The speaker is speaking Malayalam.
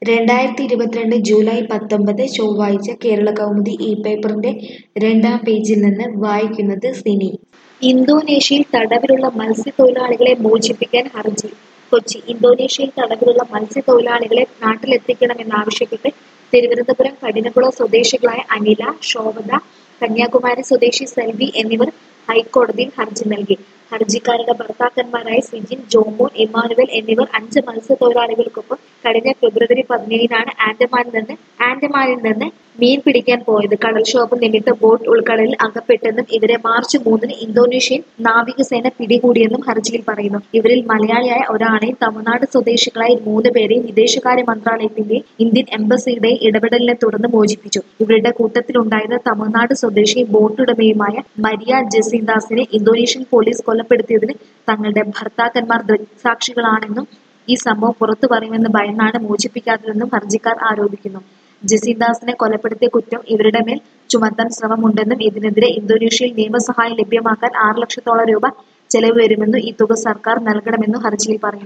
രണ്ടായിരത്തി ഇരുപത്തിരണ്ട് ജൂലൈ പത്തൊമ്പത് ചൊവ്വാഴ്ച കേരളകൗമുദി ഇ പേപ്പറിന്റെ രണ്ടാം പേജിൽ നിന്ന് വായിക്കുന്നത് സിനി ഇന്തോനേഷ്യയിൽ തടവിലുള്ള മത്സ്യത്തൊഴിലാളികളെ മോചിപ്പിക്കാൻ ഹർജി കൊച്ചി ഇന്തോനേഷ്യയിൽ തടവിലുള്ള മത്സ്യത്തൊഴിലാളികളെ നാട്ടിലെത്തിക്കണമെന്നാവശ്യപ്പെട്ട് തിരുവനന്തപുരം കഠിനകുളം സ്വദേശികളായ അനില ശോഭന കന്യാകുമാരി സ്വദേശി സെൽവി എന്നിവർ ഹൈക്കോടതിയിൽ ഹർജി നൽകി ഹർജിക്കാരുടെ ഭർത്താക്കന്മാരായ സിജിൻ ജോമോൻ ഇമാനുവൽ എന്നിവർ അഞ്ച് മത്സ്യത്തൊഴിലാളികൾക്കൊപ്പം കഴിഞ്ഞ ഫെബ്രുവരി പതിനേഴിനാണ് ആൻഡമാനിൽ നിന്ന് ആൻഡമാനിൽ നിന്ന് മീൻ പിടിക്കാൻ പോയത് കടൽക്ഷോഭം നിമിത്തം ബോട്ട് ഉൾക്കടലിൽ അകപ്പെട്ടെന്നും ഇവരെ മാർച്ച് മൂന്നിന് ഇന്തോനേഷ്യൻ നാവികസേന പിടികൂടിയെന്നും ഹർജിയിൽ പറയുന്നു ഇവരിൽ മലയാളിയായ ഒരാളെയും തമിഴ്നാട് സ്വദേശികളായ മൂന്ന് പേരെയും വിദേശകാര്യ മന്ത്രാലയത്തിന്റെയും ഇന്ത്യൻ എംബസിയുടെയും ഇടപെടലിനെ തുടർന്ന് മോചിപ്പിച്ചു ഇവരുടെ കൂട്ടത്തിലുണ്ടായിരുന്ന തമിഴ്നാട് സ്വദേശി ബോട്ടുടമയുമായ മരിയ ജസീന്ദാസിനെ ഇന്തോനേഷ്യൻ പോലീസ് കൊലപ്പെടുത്തിയതിന് തങ്ങളുടെ ഭർത്താക്കന്മാർ ദൃക്സാക്ഷികളാണെന്നും ഈ സംഭവം പുറത്തു പറയുമെന്ന് ഭയന്നാണ് മോചിപ്പിക്കാത്തതെന്നും ഹർജിക്കാർ ആരോപിക്കുന്നു ജസീന്ദാസിനെ കൊലപ്പെടുത്തിയ കുറ്റം ഇവരുടെ മേൽ ചുമത്താൻ ശ്രമമുണ്ടെന്നും ഇതിനെതിരെ ഇന്തോനേഷ്യയിൽ നിയമസഹായം ലഭ്യമാക്കാൻ ആറ് ലക്ഷത്തോളം രൂപ ചെലവ് വരുമെന്നും ഈ തുക സർക്കാർ നൽകണമെന്നും ഹർജിയിൽ പറയുന്നു